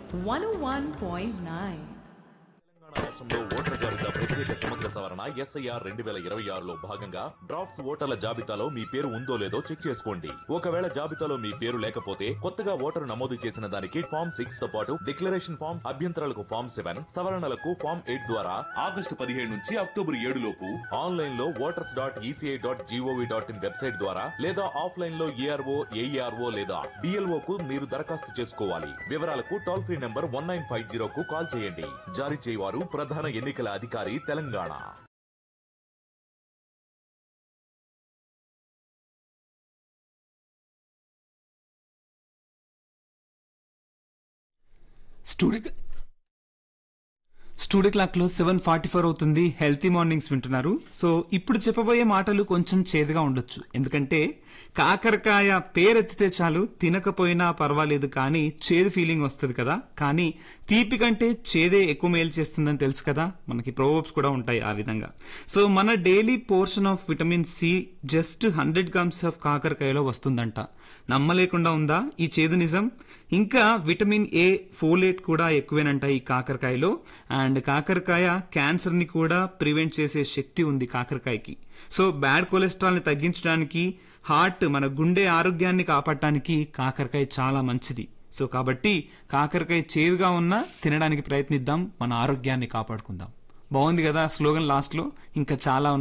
101.9. రాష్ట్రంలో ఓటర్ల జాబితా ప్రత్యేక సమగ్ర సవరణ ఎస్ఐఆర్ రెండు వేల ఇరవై ఆరులో భాగంగా డ్రాఫ్ట్స్ ఓటర్ల జాబితాలో మీ పేరు ఉందో లేదో చెక్ చేసుకోండి ఒకవేళ జాబితాలో మీ పేరు లేకపోతే కొత్తగా ఓటరు నమోదు చేసిన దానికి ఫామ్ సిక్స్ తో పాటు డిక్లరేషన్ ఫామ్ అభ్యంతరాలకు ఫామ్ సెవెన్ సవరణలకు ఫామ్ ఎయిట్ ద్వారా ఆగస్టు పదిహేడు నుంచి అక్టోబర్ ఏడు లోపు ఆన్లైన్ లో voters dot ECI dot G O V dot in website ద్వారా లేదా ఆఫ్లైన్ లో ఏఆర్ఓ ఏఈఆర్ఓ లేదా బిఎల్ఓ కు మీరు దరఖాస్తు చేసుకోవాలి వివరాలకు toll free number one nine five zero కు కాల్ చేయండి జారీ చేయవారు ప్రధాన ఎన్నికల అధికారి తెలంగాణ స్టూడియో స్టూడియో క్లాక్ లో సెవెన్ ఫార్టీ ఫోర్ అవుతుంది హెల్తీ మార్నింగ్స్ వింటున్నారు సో ఇప్పుడు చెప్పబోయే మాటలు కొంచెం చేదుగా ఉండొచ్చు ఎందుకంటే కాకరకాయ పేరెత్తితే చాలు తినకపోయినా పర్వాలేదు కానీ చేదు ఫీలింగ్ వస్తుంది కదా కానీ తీపి కంటే చేదే ఎక్కువ మేలు చేస్తుందని తెలుసు కదా మనకి ప్రోవర్బ్స్ కూడా ఉంటాయి ఆ విధంగా సో మన daily portion of vitamin C just hundred grams of కాకరకాయలో వస్తుందంట నమ్మలేకుండా ఉందా ఈ చేదు నిజం ఇంకా విటమిన్ ఏ ఫోలేట్ కూడా ఎక్కువేనంట ఈ కాకరకాయలో అండ్ కాకరకాయ క్యాన్సర్ ని కూడా ప్రివెంట్ చేసే శక్తి ఉంది కాకరకాయకి సో బ్యాడ్ కొలెస్ట్రాల్ ని తగ్గించడానికి హార్ట్ మన గుండె ఆరోగ్యాన్ని కాపాడటానికి కాకరకాయ చాలా మంచిది సో కాబట్టి కాకరకాయ చేదుగా ఉన్నా తినడానికి ప్రయత్నిద్దాం మన ఆరోగ్యాన్ని కాపాడుకుందాం బాగుంది కదా స్లోగన్ లాస్ట్ లో ఇంకా చాలా ఉన్నాయి